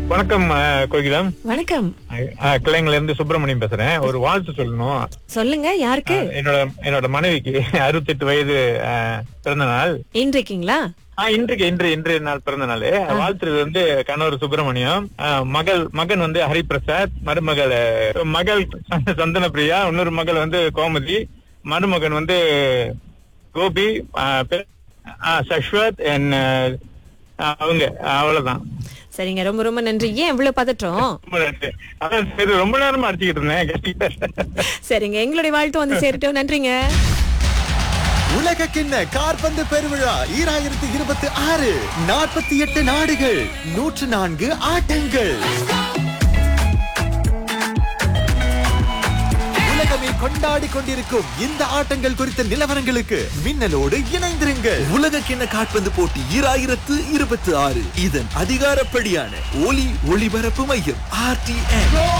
வணக்கம் அஹ், கோகிலம் வணக்கம் அஹ், கிளைங்கல இருந்து சுப்பிரமணியம் பேசுறேன் ஒரு வாழ்த்து சொல்லணும் சொல்லுங்க யாருக்கு அஹ், என்னோட என்னோட மனைவிக்கு அறுபத்தெட்டு வயது அஹ், பிறந்த நாள் இன்றைக்குங்களா ஆஹ் இன்றைக்கு இன்று இன்று நாள் பிறந்த நாள் வாழ்த்துறது வந்து கணவர் சுப்பிரமணியம் அஹ், மகள் மகன் வந்து ஹரிபிரசாத் மருமகள் அஹ், மகள் சந்தன பிரியா இன்னொரு மகள் வந்து கோமதி மருமகன் வந்து கோபி அஹ், பெ- அஹ், சஷ்வத் and, அஹ், அவங்க அவ்வளவுதான் சரிங்க ரொம்ப ரொம்ப நன்றி ஏன் இவ்வளவு பதற்றம் ரொம்ப நன்றி. அதான் சரி ரொம்ப நேரமா அடிச்சுக்கிட்டு இருந்தேன் சரிங்க எங்களுடைய வாழ்த்து வந்து சேரட்டும் நன்றிங்க உலக கிண்ண காற்பந்து பெருவிழா ஈராயிரத்தி இருபத்தி ஆறு நாற்பத்தி எட்டு நாடுகள் நூற்று நான்கு ஆட்டங்கள் உலகமே கொண்டாடி கொண்டிருக்கும் இந்த ஆட்டங்கள் குறித்த நிலவரங்களுக்கு மின்னலோடு இணைந்திருங்கள் உலக கிண்ண காற்பந்து போட்டி ஈராயிரத்து இருபத்தி ஆறு இதன் அதிகாரப்படியான ஒலி ஒளிபரப்பு மையம் ஆர்டிஎன்